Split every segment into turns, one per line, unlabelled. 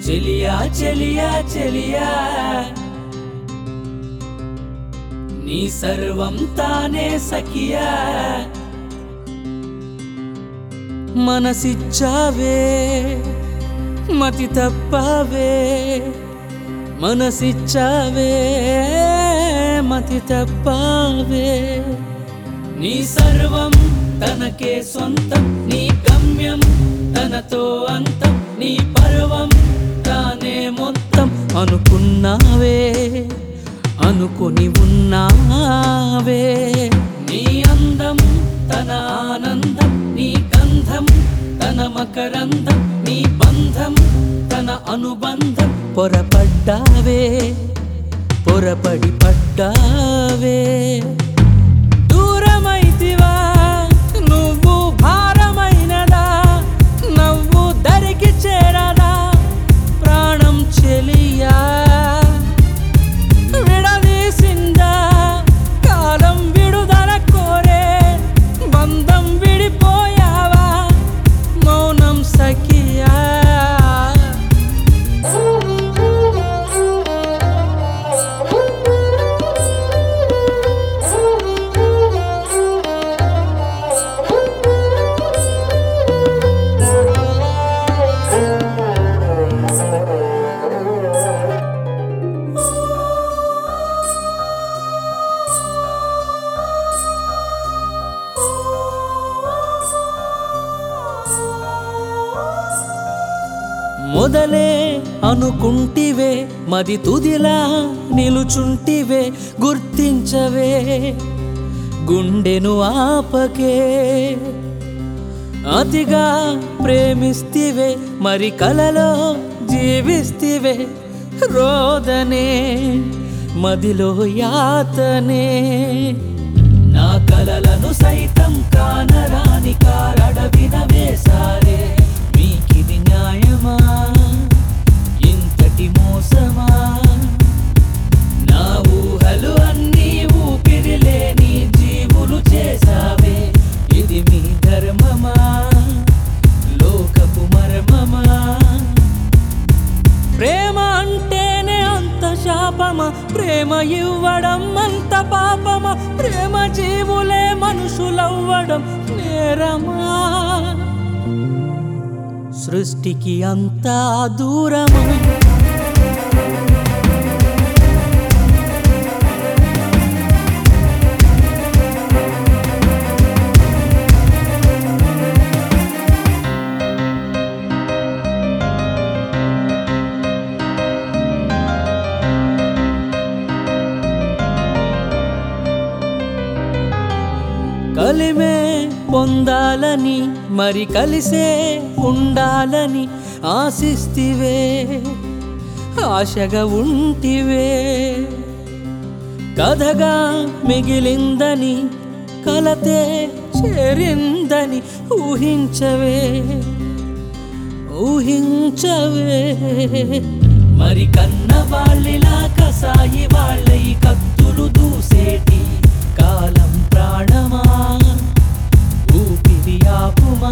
చెలియా చెలియా చెలియా నీ సర్వం తానే సఖియా మనసిచ్చావే మతి తప్పావే మనసిచ్చావే మతి తప్పావే నీ సర్వం తనకే సొంతం నీ గమ్యం తనతో అంతం నీ పర్వం తానే మొత్తం అనుకున్నావే అనుకుని ఉన్నావే నీ అందం తన ఆనందం నీ గంధం తన మకరందం నీ బంధం తన అనుబంధం పొరపడ్డావే పొరపడి పడ్డావే దూరమైతివా నువ్వు భారమైనదా నవ్వు దరికి చేరదా ప్రాణం చెలియా విడదీసిందా కాలం విడుదల కోరే బంధం విడిపోయావా మౌనం సఖియా మొదలే అనుకుంటివే మది తుదిలా నిలుచుంటివే గుర్తించవే గుండెను ఆపకే అతిగా ప్రేమిస్తివే మరి కలలో జీవిస్తివే రోదనే మదిలో యాతనే నా కలలను సైతం కానరాని కారడవిన వేసారే మీకిది న్యాయమా ఇంతటి మోసమా నా ఊహలు అన్నీ ఊపిరి లేని జీవులు చేసావే ఇది మీ ధర్మమా లోకపు మర్మమా ప్రేమ అంటేనే అంత శాపమా ప్రేమ ఇవ్వడం అంత పాపమా ప్రేమ జీవులే మనుషులవ్వడం నేరమా సృష్టికి అంతా దూరమా కలిమే పొందాలని మరి కలిసే ఉండాలని ఆశిస్తివే ఆశగా ఉంటివే కథగా మిగిలిందని కలతే చేరిందని ఊహించవే ఊహించవే మరి కన్న వాళ్ళిలా కసాయి వాళ్ళ ఈ కత్తులు దూసేటి కాలం ప్రాణమా ఊపిరి ఆపుమా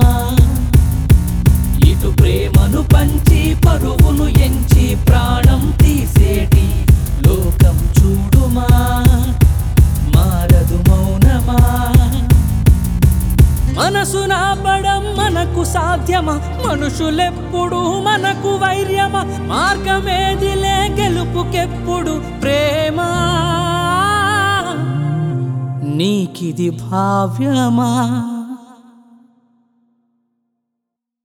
ఇటు ప్రేమను పంచి పరువును ఎంచి ప్రాణం తీసేటి లోకం చూడుమా మారదు మౌనమా మనసు నాపడం మనకు సాధ్యమా మనుషులెప్పుడు మనకు వైర్యమా మార్గమేదిలే గెలుపుకెప్పుడు ప్రేమ నీకిది భావ్యమా